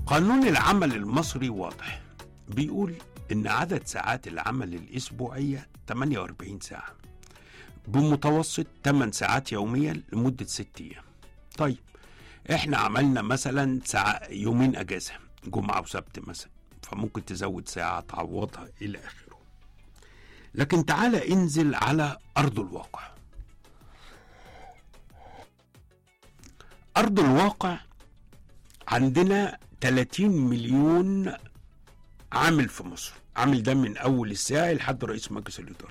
قانون العمل المصري واضح بيقول إن عدد ساعات العمل الأسبوعية 48 ساعة بمتوسط 8 ساعات يوميا لمدة 6 أيام طيب احنا عملنا مثلا ساعة يومين أجازة جمعة وسبت مثلا فممكن تزود ساعة تعوضها إلى آخره لكن تعالى انزل على أرض الواقع أرض الواقع عندنا 30 مليون عامل في مصر عامل ده من أول الساعة لحد رئيس مجلس الإدارة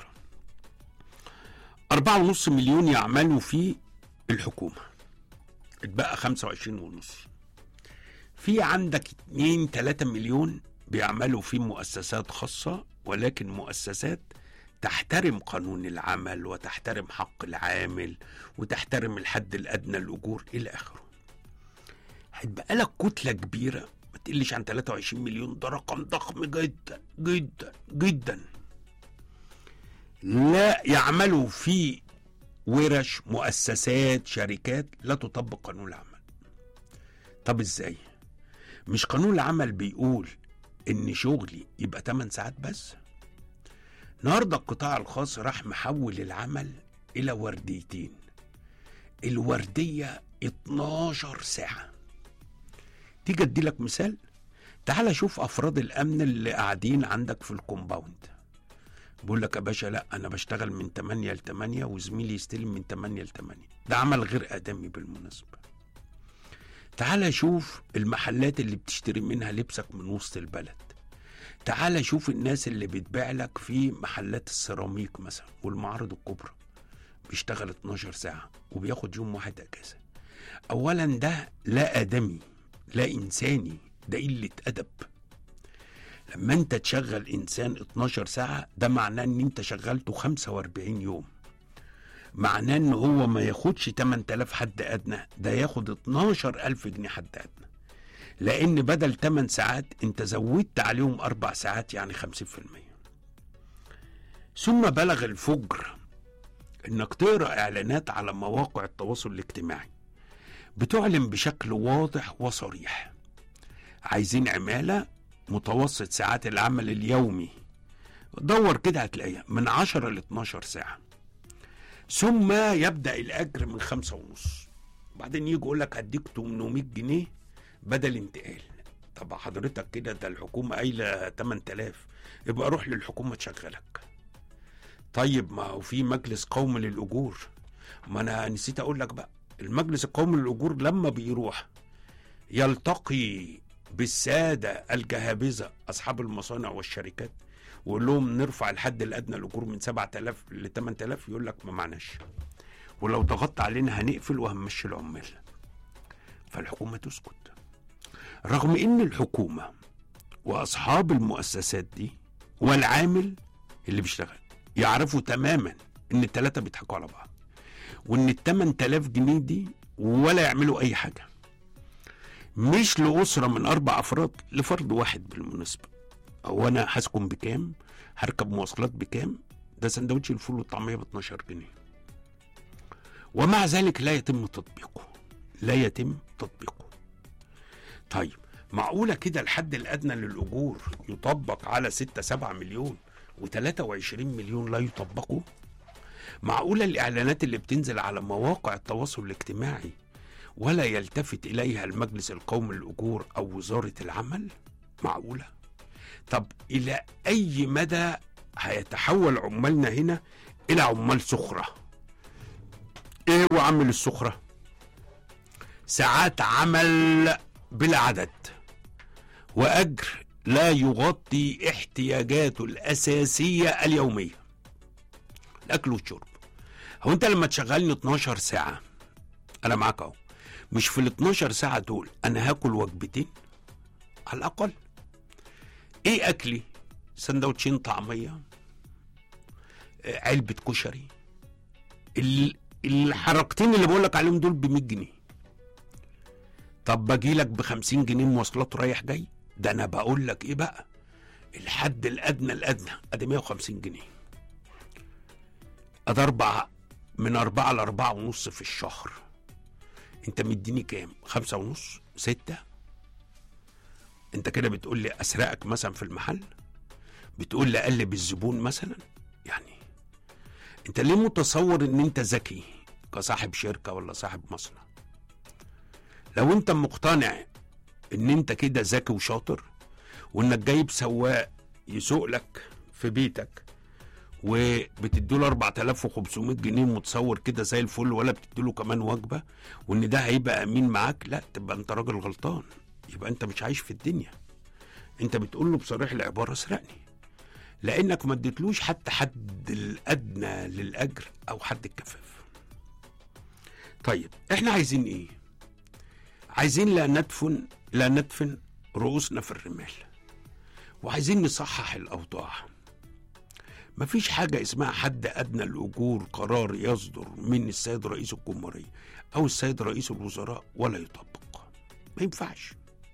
أربعة ونص مليون يعملوا في الحكومة اتبقى خمسة وعشرين ونص في عندك اتنين تلاتة مليون بيعملوا في مؤسسات خاصة ولكن مؤسسات تحترم قانون العمل وتحترم حق العامل وتحترم الحد الأدنى للأجور إلى آخره هيتبقى لك كتلة كبيرة ما تقلش عن 23 مليون ده رقم ضخم جدا جدا جدا لا يعملوا في ورش مؤسسات شركات لا تطبق قانون العمل طب ازاي مش قانون العمل بيقول ان شغلي يبقى 8 ساعات بس النهارده القطاع الخاص راح محول العمل الى ورديتين الورديه 12 ساعه تيجي ادي لك مثال تعال شوف افراد الامن اللي قاعدين عندك في الكومباوند بقول لك يا باشا لا انا بشتغل من 8 ل 8 وزميلي يستلم من 8 ل 8 ده عمل غير ادمي بالمناسبه تعال شوف المحلات اللي بتشتري منها لبسك من وسط البلد تعال شوف الناس اللي بتبيع لك في محلات السيراميك مثلا والمعارض الكبرى بيشتغل 12 ساعة وبياخد يوم واحد أجازة أولا ده لا آدمي لا إنساني ده قلة أدب لما أنت تشغل إنسان 12 ساعة ده معناه إن أنت شغلته 45 يوم معناه إن هو ما ياخدش 8000 حد أدنى ده ياخد 12000 جنيه حد أدنى لان بدل 8 ساعات انت زودت عليهم اربع ساعات يعني 50% ثم بلغ الفجر انك تقرا اعلانات على مواقع التواصل الاجتماعي بتعلن بشكل واضح وصريح عايزين عماله متوسط ساعات العمل اليومي دور كده هتلاقيها من 10 ل 12 ساعه ثم يبدا الاجر من خمسة ونص بعدين يجي يقول لك هديك 800 جنيه بدل انتقال طب حضرتك كده ده الحكومه قايله 8000 يبقى روح للحكومه تشغلك طيب ما هو في مجلس قومي للاجور ما انا نسيت اقول لك بقى المجلس القومي للاجور لما بيروح يلتقي بالساده الجهابذه اصحاب المصانع والشركات ويقول لهم نرفع الحد الادنى للاجور من 7000 ل 8000 يقول لك ما معناش ولو ضغطت علينا هنقفل وهنمشي العمال فالحكومه تسكت رغم ان الحكومه واصحاب المؤسسات دي والعامل اللي بيشتغل يعرفوا تماما ان الثلاثه بيضحكوا على بعض وان ال 8000 جنيه دي ولا يعملوا اي حاجه مش لاسره من اربع افراد لفرد واحد بالمناسبه هو انا هسكن بكام هركب مواصلات بكام ده سندوتش الفول والطعميه ب 12 جنيه ومع ذلك لا يتم تطبيقه لا يتم تطبيقه طيب معقولة كده الحد الأدنى للأجور يطبق على 6 7 مليون و23 مليون لا يطبقوا؟ معقولة الإعلانات اللي بتنزل على مواقع التواصل الاجتماعي ولا يلتفت إليها المجلس القومي للأجور أو وزارة العمل؟ معقولة؟ طب إلى أي مدى هيتحول عمالنا هنا إلى عمال سخرة؟ إيه هو عمل السخرة؟ ساعات عمل بلا عدد واجر لا يغطي احتياجاته الاساسيه اليوميه الاكل والشرب هو انت لما تشغلني 12 ساعه انا معاك اهو مش في ال 12 ساعه دول انا هاكل وجبتين على الاقل ايه اكلي سندوتشين طعميه آه، علبه كشري ال- الحركتين اللي بقول لك عليهم دول ب 100 جنيه طب باجي لك ب 50 جنيه مواصلات رايح جاي ده انا بقول لك ايه بقى الحد الادنى الادنى ادي 150 جنيه ادي اربعة من أربعة لأربعة ونص في الشهر انت مديني كام خمسة ونص ستة انت كده بتقول لي اسرقك مثلا في المحل بتقول لي اقلب الزبون مثلا يعني انت ليه متصور ان انت ذكي كصاحب شركه ولا صاحب مصنع لو انت مقتنع ان انت كده ذكي وشاطر وانك جايب سواق يسوق لك في بيتك وبتديله 4500 جنيه متصور كده زي الفل ولا بتديله كمان وجبه وان ده هيبقى امين معاك لا تبقى انت راجل غلطان يبقى انت مش عايش في الدنيا انت بتقول له بصريح العباره اسرقني لانك ما اديتلوش حتى حد الادنى للاجر او حد الكفاف طيب احنا عايزين ايه عايزين لا ندفن لا ندفن رؤوسنا في الرمال وعايزين نصحح الاوضاع مفيش حاجة اسمها حد أدنى الأجور قرار يصدر من السيد رئيس الجمهورية أو السيد رئيس الوزراء ولا يطبق ما ينفعش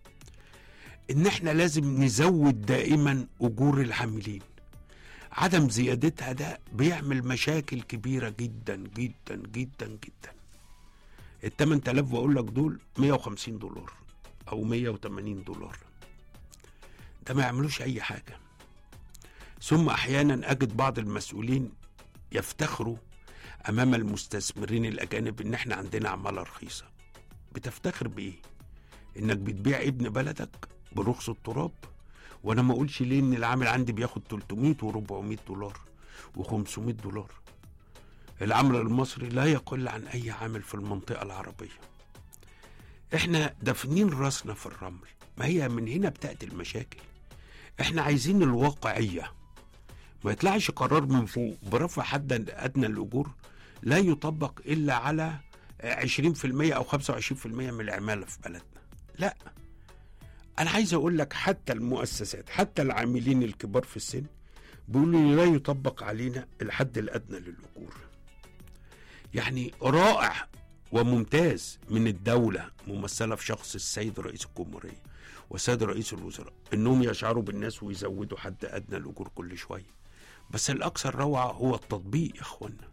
إن إحنا لازم نزود دائما أجور العاملين عدم زيادتها ده بيعمل مشاكل كبيرة جدا جدا جدا جدا ال 8000 بقول لك دول 150 دولار أو 180 دولار ده ما يعملوش أي حاجة ثم احيانا اجد بعض المسؤولين يفتخروا امام المستثمرين الاجانب ان احنا عندنا عماله رخيصه بتفتخر بايه انك بتبيع ابن بلدك برخص التراب وانا ما اقولش ليه ان العامل عندي بياخد 300 و400 دولار و500 دولار العمل المصري لا يقل عن اي عامل في المنطقه العربيه احنا دافنين راسنا في الرمل ما هي من هنا بتاتي المشاكل احنا عايزين الواقعيه ما يطلعش قرار من فوق برفع حد ادنى الاجور لا يطبق الا على 20% او 25% من العماله في بلدنا لا انا عايز اقول لك حتى المؤسسات حتى العاملين الكبار في السن بيقولوا لي لا يطبق علينا الحد الادنى للاجور يعني رائع وممتاز من الدوله ممثله في شخص السيد رئيس الجمهوريه والسيد رئيس الوزراء انهم يشعروا بالناس ويزودوا حد ادنى الاجور كل شويه بس الاكثر روعه هو التطبيق يا اخوانا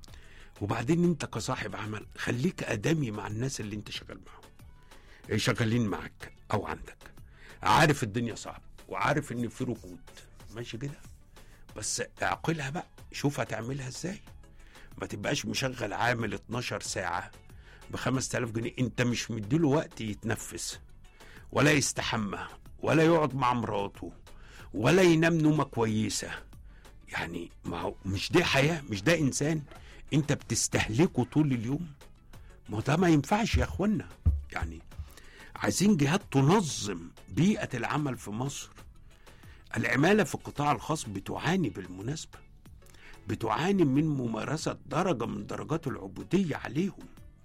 وبعدين انت كصاحب عمل خليك ادمي مع الناس اللي انت شغال معاهم شغالين معاك او عندك عارف الدنيا صعبه وعارف ان في ركود ماشي كده بس اعقلها بقى شوف هتعملها ازاي ما تبقاش مشغل عامل 12 ساعه ب 5000 جنيه انت مش مديله وقت يتنفس ولا يستحمى ولا يقعد مع مراته ولا ينام نومه كويسه يعني ما هو مش دي حياه مش ده انسان انت بتستهلكه طول اليوم ما ده ما ينفعش يا اخوانا يعني عايزين جهات تنظم بيئه العمل في مصر العماله في القطاع الخاص بتعاني بالمناسبه بتعاني من ممارسه درجه من درجات العبوديه عليهم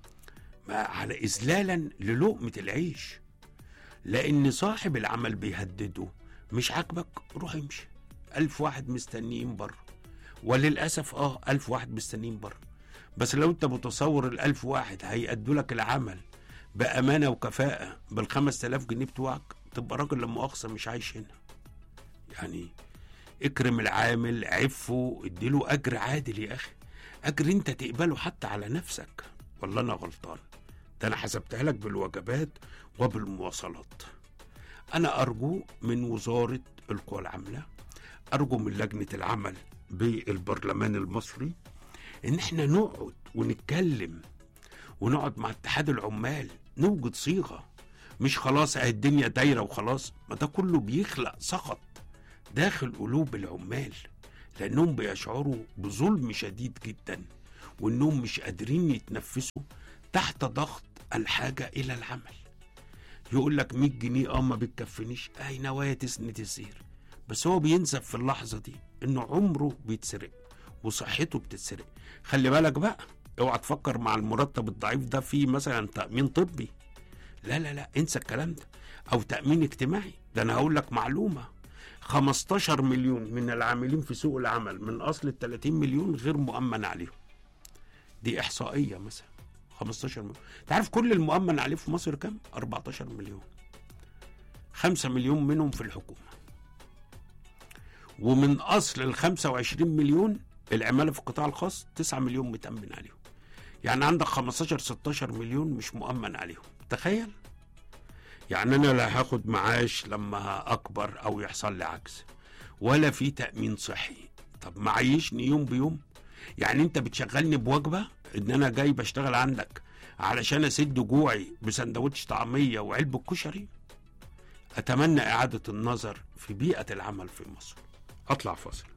ما على اذلالا للقمه العيش لان صاحب العمل بيهدده مش عاجبك روح امشي ألف واحد مستنيين بره وللأسف اه ألف واحد مستنيين بره بس لو انت متصور الألف واحد هيأدوا لك العمل بأمانة وكفاءة بالخمس تلاف جنيه بتوعك تبقى راجل لا مؤاخذة مش عايش هنا يعني اكرم العامل عفه اديله أجر عادل يا أخي أجر انت تقبله حتى على نفسك والله أنا غلطان ده أنا حسبتها لك بالوجبات وبالمواصلات أنا أرجو من وزارة القوى العاملة أرجو من لجنة العمل بالبرلمان المصري إن إحنا نقعد ونتكلم ونقعد مع اتحاد العمال نوجد صيغة مش خلاص اهي الدنيا دايرة وخلاص ما ده كله بيخلق سخط داخل قلوب العمال لأنهم بيشعروا بظلم شديد جدا وإنهم مش قادرين يتنفسوا تحت ضغط الحاجة إلى العمل يقول لك 100 جنيه اه ما بتكفنيش اهي نوايا تسند الزير بس هو بينسى في اللحظه دي انه عمره بيتسرق وصحته بتتسرق خلي بالك بقى اوعى تفكر مع المرتب الضعيف ده في مثلا تامين طبي لا لا لا انسى الكلام ده او تامين اجتماعي ده انا هقول لك معلومه 15 مليون من العاملين في سوق العمل من اصل ال 30 مليون غير مؤمن عليهم دي احصائيه مثلا 15 مليون انت عارف كل المؤمن عليه في مصر كام 14 مليون 5 مليون منهم في الحكومه ومن اصل ال 25 مليون العماله في القطاع الخاص 9 مليون متامن عليهم يعني عندك 15 16 مليون مش مؤمن عليهم تخيل يعني انا لا هاخد معاش لما اكبر او يحصل لي عجز ولا في تامين صحي طب معيشني يوم بيوم يعني انت بتشغلني بوجبه ان انا جاي بشتغل عندك علشان اسد جوعي بسندوتش طعميه وعلبه كشري اتمنى اعاده النظر في بيئه العمل في مصر اطلع فاصل